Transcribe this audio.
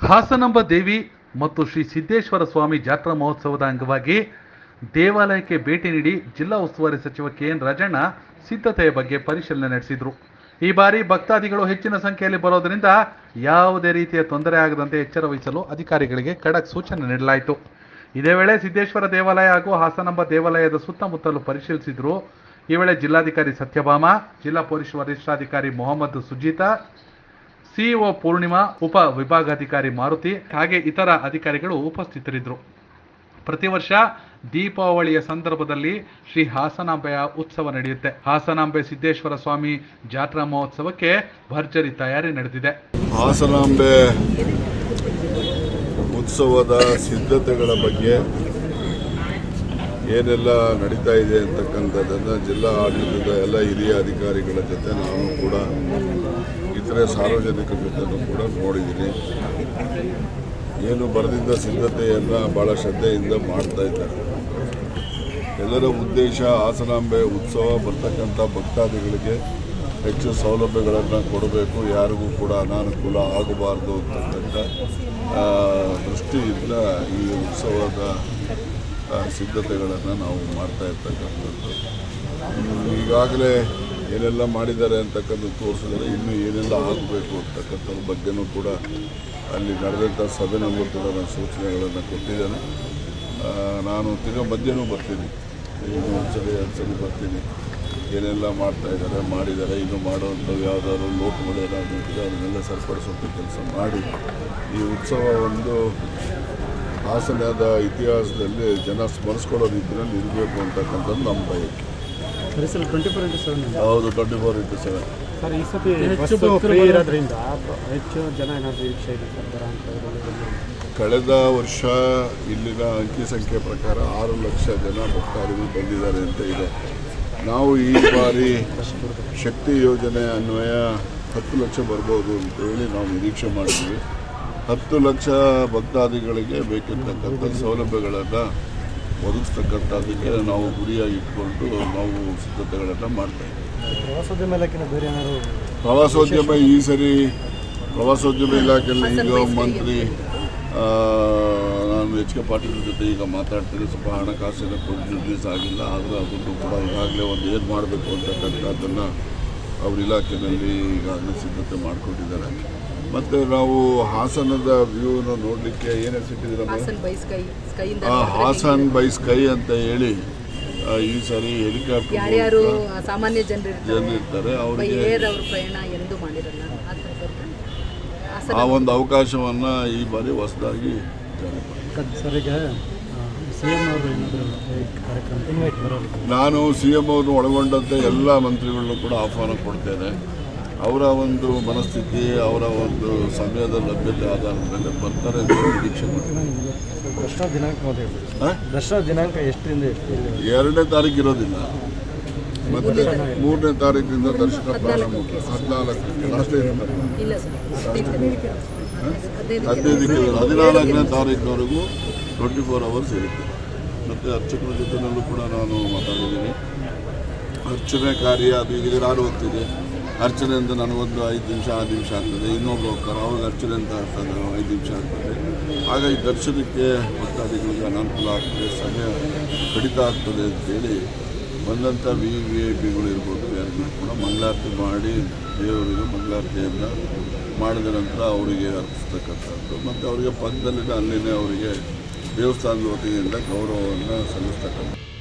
ಹಾಸನಾಂಬ ದೇವಿ ಮತ್ತು ಶ್ರೀ ಸಿದ್ದೇಶ್ವರ ಸ್ವಾಮಿ ಜಾತ್ರಾ ಮಹೋತ್ಸವದ ಅಂಗವಾಗಿ ದೇವಾಲಯಕ್ಕೆ ಭೇಟಿ ನೀಡಿ ಜಿಲ್ಲಾ ಉಸ್ತುವಾರಿ ಸಚಿವ ಕೆ ಎನ್ ರಾಜಣ್ಣ ಸಿದ್ಧತೆಯ ಬಗ್ಗೆ ಪರಿಶೀಲನೆ ನಡೆಸಿದರು ಈ ಬಾರಿ ಭಕ್ತಾದಿಗಳು ಹೆಚ್ಚಿನ ಸಂಖ್ಯೆಯಲ್ಲಿ ಬರೋದರಿಂದ ಯಾವುದೇ ರೀತಿಯ ತೊಂದರೆ ಆಗದಂತೆ ಎಚ್ಚರ ವಹಿಸಲು ಅಧಿಕಾರಿಗಳಿಗೆ ಖಡಕ್ ಸೂಚನೆ ನೀಡಲಾಯಿತು ಇದೇ ವೇಳೆ ಸಿದ್ದೇಶ್ವರ ದೇವಾಲಯ ಹಾಗೂ ಹಾಸನಾಂಬ ದೇವಾಲಯದ ಸುತ್ತಮುತ್ತಲು ಪರಿಶೀಲಿಸಿದ್ರು ಈ ವೇಳೆ ಜಿಲ್ಲಾಧಿಕಾರಿ ಸತ್ಯಭಾಮ ಜಿಲ್ಲಾ ಪೊಲೀಸ್ ವರಿಷ್ಠಾಧಿಕಾರಿ ಮೊಹಮ್ಮದ್ ಸುಜೀತಾ ಸಿಇಒ ಪೂರ್ಣಿಮಾ ಉಪ ವಿಭಾಗಾಧಿಕಾರಿ ಮಾರುತಿ ಹಾಗೆ ಇತರ ಅಧಿಕಾರಿಗಳು ಉಪಸ್ಥಿತರಿದ್ದರು ಪ್ರತಿ ವರ್ಷ ದೀಪಾವಳಿಯ ಸಂದರ್ಭದಲ್ಲಿ ಶ್ರೀ ಹಾಸನಾಂಬೆಯ ಉತ್ಸವ ನಡೆಯುತ್ತೆ ಹಾಸನಾಂಬೆ ಸಿದ್ದೇಶ್ವರ ಸ್ವಾಮಿ ಜಾತ್ರಾ ಮಹೋತ್ಸವಕ್ಕೆ ಭರ್ಜರಿ ತಯಾರಿ ನಡೆದಿದೆ ಹಾಸನಾಂಬೆ ಉತ್ಸವದ ಸಿದ್ಧತೆಗಳ ಬಗ್ಗೆ ಏನೆಲ್ಲ ನಡೀತಾ ಇದೆ ಅಂತಕ್ಕಂಥದ್ದನ್ನು ಜಿಲ್ಲಾ ಆಡಳಿತದ ಎಲ್ಲ ಹಿರಿಯ ಅಧಿಕಾರಿಗಳ ಜೊತೆ ನಾನು ಕೂಡ ಇತರೆ ಸಾರ್ವಜನಿಕರ ಜೊತೆನೂ ಕೂಡ ನೋಡಿದ್ದೀನಿ ಏನು ಬರೆದಿದ್ದ ಸಿದ್ಧತೆಯನ್ನು ಭಾಳ ಶ್ರದ್ಧೆಯಿಂದ ಮಾಡ್ತಾ ಇದ್ದಾರೆ ಎಲ್ಲರ ಉದ್ದೇಶ ಹಾಸನಾಂಬೆ ಉತ್ಸವ ಬರ್ತಕ್ಕಂಥ ಭಕ್ತಾದಿಗಳಿಗೆ ಹೆಚ್ಚು ಸೌಲಭ್ಯಗಳನ್ನು ಕೊಡಬೇಕು ಯಾರಿಗೂ ಕೂಡ ಅನಾನುಕೂಲ ಆಗಬಾರ್ದು ಅಂತಕ್ಕಂಥ ಆ, ದೃಷ್ಟಿಯಿಂದ ಈ ಉತ್ಸವದ ಆ, ಸಿದ್ಧತೆಗಳನ್ನು ನಾವು ಮಾಡ್ತಾ ಇರ್ತಕ್ಕಂಥದ್ದು ಹ್ಮ್, ಈಗಾಗಲೇ ಏನೆಲ್ಲ ಮಾಡಿದ್ದಾರೆ ಅಂತಕ್ಕಂಥ ತೋರಿಸಿದರೆ ಇನ್ನೂ ಏನೆಲ್ಲ ಆಗಬೇಕು ಅಂತಕ್ಕಂಥದ್ರ ಬಗ್ಗೆನೂ ಕೂಡ ಅಲ್ಲಿ ನಡೆದಂಥ ಸಭೆನಲ್ಲೂ ಕೂಡ ನಾನು ಸೂಚನೆಗಳನ್ನು ಕೊಟ್ಟಿದ್ದೇನೆ ಆ, ನಾನು ತಿರ್ಗಾ ಮಧ್ಯಾಹ್ನ ಬರ್ತೀನಿ ಇನ್ನು ಒಂದ್ಸಲಿ ಎರಡು ಸಲ ಬರ್ತೀನಿ ಏನೆಲ್ಲ ಮಾಡ್ತಾ ಇದ್ದಾರೆ ಮಾಡಿದ್ದಾರೆ ಇನ್ನು ಮಾಡುವಂಥವು ಯಾವುದಾದ್ರು ಲೋಪಗಳು ಏನಾದರೂ ಇದ್ದರೆ ಅದನ್ನೆಲ್ಲ ಸರಿಪಡಿಸುವಂಥ ಕೆಲಸ ಮಾಡಿ ಈ ಉತ್ಸವ ಒಂದು ಹಾಸನದ ಇತಿಹಾಸದಲ್ಲಿ ಜನ ಸ್ಮರಿಸ್ಕೊಳ್ಳೋ ರೀತಿಯಲ್ಲಿ ಇರಬೇಕು ಅಂತಕ್ಕಂಥದ್ದು ನಮ್ಮ ಬಯಕೆ ಸರಿ sir twenty four into seven ಹೌದು twenty four into seven sir ಈ ಸತಿ ಹೆಚ್ಚು ಫ್ರೀ ಇರೋದ್ರಿಂದ ಹೆಚ್ಚು ಜನ ಏನಾದರೂ ನಿರೀಕ್ಷೆ ಇದೆ ಸರ್ ಬರೋ ಅಂತ ಕಳೆದ ವರ್ಷ ಇಲ್ಲಿನ ಅಂಕಿ ಸಂಖ್ಯೆ ಪ್ರಕಾರ ಆರು ಲಕ್ಷ ಜನ ಭಕ್ತಾದಿಗಳು ಬಂದಿದ್ದಾರೆ ಅಂತ ಇದೆ ನಾವು ಈ ಬಾರಿ ಶಕ್ತಿ ಯೋಜನೆ ಅನ್ವಯ ಹತ್ತು ಲಕ್ಷ ಬರ್ಬೋದು ಅಂತ ಹೇಳಿ ನಾವು ನಿರೀಕ್ಷೆ ಮಾಡಿದ್ವಿ ಹತ್ತು ಲಕ್ಷ ಭಕ್ತಾದಿಗಳಿಗೆ ಬೇಕಿರ್ತಕ್ಕಂಥ ಸೌಲಭ್ಯಗಳನ್ನು ಒದಗಿಸ್ತಕ್ಕಂಥದ್ದಕ್ಕೆ ನಾವು ಗುರಿಯಾಗಿ ಇಟ್ಕೊಂಡು ನಾವು ಸಿದ್ಧತೆಗಳನ್ನು ಮಾಡ್ತಾ ಇದ್ದೀವಿ ಪ್ರವಾಸೋದ್ಯಮ ಇಲಾಖೆನ ಬೇರೆ ಏನಾದ್ರು ಪ್ರವಾಸೋದ್ಯಮ ಈ ಸರಿ ಪ್ರವಾಸೋದ್ಯಮ ಇಲಾಖೆಯಲ್ಲಿ ಈಗ ಮಂತ್ರಿ ಆ, ನಾನು ಎಚ್ ಕೆ ಪಾಟೀಲ್ ಜೊತೆ ಈಗ ಮಾತಾಡ್ತೀನಿ ಸ್ವಲ್ಪ ಹಣಕಾಸಿನ ಕೊಂಚ ರಿಲೀಸ್ ಆಗಿಲ್ಲ ಆದರೆ ಅದನ್ನು ಕೂಡ ಈಗಾಗಲೇ ಒಂದು ಏನು ಮಾಡಬೇಕು ಅಂತಕ್ಕಂಥದ್ದನ್ನು ಅವ್ರ ಇಲಾಖೆಯಲ್ಲಿ ಈಗಾಗಲೇ ಸಿದ್ಧತೆ ಮಾಡಿಕೊಂಡಿದ್ದಾರೆ ಮತ್ತು ನಾವು ಹಾಸನದ ವ್ಯೂನ ನೋಡಲಿಕ್ಕೆ ಏನೇ ಸಿಟ್ಟಿದ್ದೀರಮ್ಮ ಹಾಸನ್ ಬೈ ಸ್ಕೈ ಸ್ಕೈಯಿಂದ ಆ, ಹಾಸನ್ ಬೈ ಸ್ಕೈ ಅಂತ ಹೇಳಿ ಆ, ಈ ಸರಿ ಹೆಲಿಕಾಪ್ಟರ್ ಯಾರ್ಯಾರು ಸಾಮಾನ್ಯ ಜನರು ಜನ ಇರ್ತಾರೆ ಇರ್ತಾರೆ ಬೈ ಅವರಿಗೆ ಏರ್ ಅವ್ರ ಪ್ರಯಾಣ ಎಂದು ಮಾಡಿರಲ್ಲ ಆ ಥರದವ್ರಿಗೆ ಆ ಹಾಸನ ಒಂದು ಅವಕಾಶವನ್ನು ಈ ಬಾರಿ ಹೊಸದಾಗಿ ಜಾರಿ ಮಾಡಿದ್ದಾರೆ. ಸರ್ ಈಗ ಸಿ ಎಂ ಅವರು ಏನಾದರೂ ಕಾರ್ಯಕ್ರಮ ಇನ್ವೈಟ್ ಬರೋದು ನಾನು ಸಿ ಎಂ ಅವ್ರನ್ನ ಒಳಗೊಂಡಂತೆ ಎಲ್ಲ ಮಂತ್ರಿಗಳನ್ನು ಕೂಡ ಆಹ್ವಾನ ಕೊಡ್ತೇನೆ ಅವರ ಒಂದು ಮನಸ್ಥಿತಿ ಅವರ ಒಂದು ಸಮಯದ ಲಭ್ಯತೆ ಆಧಾರದ ಮೇಲೆ ಬರ್ತಾರೆ ಅಂತ ನಿರೀಕ್ಷೆ ಮಾಡ್ತೀನಿ ದಸರಾ ದಿನಾಂಕ ಯಾವ್ದು ಹೇಳಿ ಆ? ದಸರಾ ದಿನಾಂಕ ಎಷ್ಟರಿಂದ ಎಷ್ಟು ಎರಡನೇ ತಾರೀಕು ಇರೋದಿಲ್ಲ ಮತ್ತೆ ಮೂರನೇ ತಾರೀಕಿನಿಂದ ದರ್ಶನ ಪ್ರಾರಂಭ ಹದಿನಾಲ್ಕಕ್ಕೆ ಲಾಸ್ಟ್ ಇಲ್ಲ ಸರ್ ಹದಿನೈದು ಹದಿನೈದಕ್ಕೆ ಹದಿನಾಲ್ಕನೇ ತಾರೀಕಿನವರೆಗೂ ಟ್ವೆಂಟಿ ಫೋರ್ ಅವರ್ಸ್ ಇರುತ್ತೆ ಮತ್ತು ಅರ್ಚಕರ ಜೊತೆನಲ್ಲೂ ಕೂಡ ನಾನು ಮಾತಾಡಿದ್ದೀನಿ ಅರ್ಚನೆ ಕಾರ್ಯ ಅದು ಈಗ ನಾನು ಹೋಗ್ತೀನಿ ಅರ್ಚನೆಯಿಂದ ನನಗೊಂದು ಐದು ನಿಮಿಷ ಆರು ನಿಮಿಷ ಆಗ್ತದೆ ಇನ್ನೊಬ್ರು ಹೋಗ್ತಾರೆ ಅವಾಗ ಅರ್ಚನೆ ಅಂತ ಆಗ್ತದೆ ಐದು ನಿಮಿಷ ಆಗ್ತದೆ ಹಾಗಾಗಿ ದರ್ಶನಕ್ಕೆ ಭಕ್ತಾದಿಗಳಿಗೆ ಅನಾನುಕೂಲ ಆಗ್ತದೆ ಸಮಯ ಕಡಿತ ಆಗ್ತದೆ ಅಂತೇಳಿ ಬಂದಂಥ ವಿ ವಿ ಐ ಪಿಗಳು ಇರ್ಬೋದು ಯಾರಿಗೂ ಕೂಡ ಮಂಗಳಾರತಿ ಮಾಡಿ ದೇವರಿಗೆ ಮಂಗಳಾರತಿಯನ್ನು ಮಾಡಿದ ನಂತರ ಅವರಿಗೆ ಅರ್ಪಿಸ್ತಕ್ಕಂಥದ್ದು ಮತ್ತು ಅವರಿಗೆ ಪಕ್ಕದಲ್ಲಿನ ಅಲ್ಲಿನೇ ಅವರಿಗೆ ದೇವಸ್ಥಾನದ ವತಿಯಿಂದ ಗೌರವವನ್ನು ಸಲ್ಲಿಸ್ತಕ್ಕಂಥ